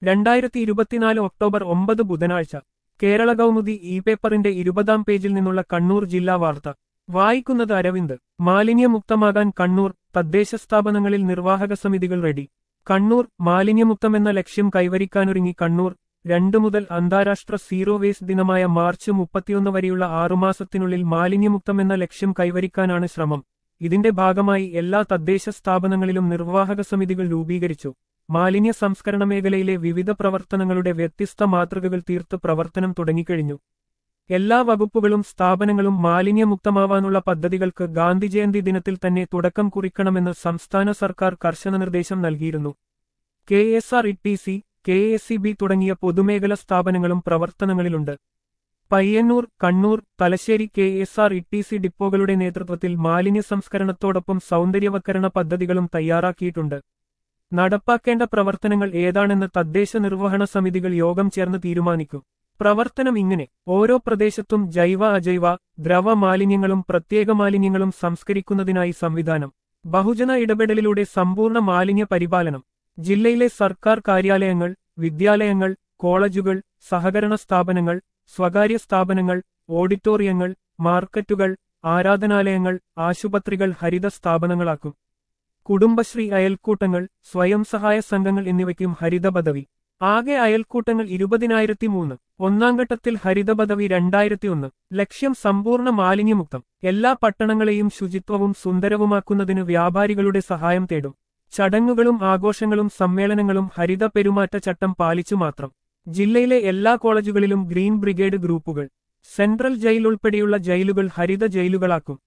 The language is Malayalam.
രണ്ടായിരത്തി ഇരുപത്തിനാല് ഒക്ടോബർ ഒമ്പത് ബുധനാഴ്ച കേരള കൗമുദി ഇ പേപ്പറിന്റെ ഇരുപതാം പേജിൽ നിന്നുള്ള കണ്ണൂർ ജില്ലാ വാർത്ത വായിക്കുന്നത് അരവിന്ദ് മാലിന്യമുക്തമാകാൻ കണ്ണൂർ തദ്ദേശ സ്ഥാപനങ്ങളിൽ നിർവാഹക സമിതികൾ റെഡി കണ്ണൂർ മാലിന്യമുക്തമെന്ന ലക്ഷ്യം കൈവരിക്കാനൊരുങ്ങി കണ്ണൂർ രണ്ടു മുതൽ അന്താരാഷ്ട്ര സീറോ വേസ്റ്റ് ദിനമായ മാർച്ച് മുപ്പത്തിയൊന്ന് വരെയുള്ള ആറുമാസത്തിനുള്ളിൽ മാലിന്യമുക്തമെന്ന ലക്ഷ്യം കൈവരിക്കാനാണ് ശ്രമം ഇതിന്റെ ഭാഗമായി എല്ലാ തദ്ദേശ സ്ഥാപനങ്ങളിലും നിർവാഹക സമിതികൾ രൂപീകരിച്ചു മാലിന്യ സംസ്കരണ മേഖലയിലെ വിവിധ പ്രവർത്തനങ്ങളുടെ വ്യത്യസ്ത മാതൃകകൾ തീർത്ത് പ്രവർത്തനം തുടങ്ങിക്കഴിഞ്ഞു എല്ലാ വകുപ്പുകളും സ്ഥാപനങ്ങളും മാലിന്യമുക്തമാവാനുള്ള പദ്ധതികൾക്ക് ഗാന്ധി ജയന്തി ദിനത്തിൽ തന്നെ തുടക്കം കുറിക്കണമെന്ന് സംസ്ഥാന സർക്കാർ കർശന നിർദ്ദേശം നൽകിയിരുന്നു K S R T C K S C B ബി തുടങ്ങിയ പൊതുമേഖല സ്ഥാപനങ്ങളും പ്രവർത്തനങ്ങളിലുണ്ട് Payyanur Kannur Thalassery K S R T C സി ഡിപ്പോകളുടെ നേതൃത്വത്തിൽ മാലിന്യ സംസ്കരണത്തോടൊപ്പം സൗന്ദര്യവൽക്കരണ പദ്ധതികളും തയ്യാറാക്കിയിട്ടുണ്ട് നടപ്പാക്കേണ്ട പ്രവർത്തനങ്ങൾ ഏതാണെന്ന് തദ്ദേശ നിർവഹണ സമിതികൾ യോഗം ചേർന്ന് തീരുമാനിക്കും പ്രവർത്തനം ഇങ്ങനെ ഓരോ പ്രദേശത്തും ജൈവ അജൈവ ദ്രവ മാലിന്യങ്ങളും പ്രത്യേക മാലിന്യങ്ങളും സംസ്കരിക്കുന്നതിനായി സംവിധാനം ബഹുജന ഇടപെടലിലൂടെ സമ്പൂർണ്ണ മാലിന്യ പരിപാലനം ജില്ലയിലെ സർക്കാർ കാര്യാലയങ്ങൾ വിദ്യാലയങ്ങൾ കോളേജുകൾ സഹകരണ സ്ഥാപനങ്ങൾ സ്വകാര്യ സ്ഥാപനങ്ങൾ ഓഡിറ്റോറിയങ്ങൾ മാർക്കറ്റുകൾ ആരാധനാലയങ്ങൾ ആശുപത്രികൾ ഹരിത സ്ഥാപനങ്ങളാക്കും കുടുംബശ്രീ അയൽക്കൂട്ടങ്ങൾ സ്വയം സഹായ സംഘങ്ങൾ എന്നിവയ്ക്കും ഹരിത പദവി ആകെ അയൽക്കൂട്ടങ്ങൾ ഇരുപതിനായിരത്തി മൂന്ന് ഒന്നാം ഘട്ടത്തിൽ ഹരിത പദവി രണ്ടായിരത്തി ഒന്ന് ലക്ഷ്യം സമ്പൂർണ്ണ മാലിന്യമുക്തം എല്ലാ പട്ടണങ്ങളെയും ശുചിത്വവും സുന്ദരവുമാക്കുന്നതിന് വ്യാപാരികളുടെ സഹായം തേടും ചടങ്ങുകളും ആഘോഷങ്ങളും സമ്മേളനങ്ങളും ഹരിത പെരുമാറ്റച്ചട്ടം പാലിച്ചു മാത്രം ജില്ലയിലെ എല്ലാ കോളേജുകളിലും ഗ്രീൻ ബ്രിഗേഡ് ഗ്രൂപ്പുകൾ സെൻട്രൽ ജയിൽ ഉൾപ്പെടെയുള്ള ജയിലുകൾ ഹരിത ജയിലുകളാക്കും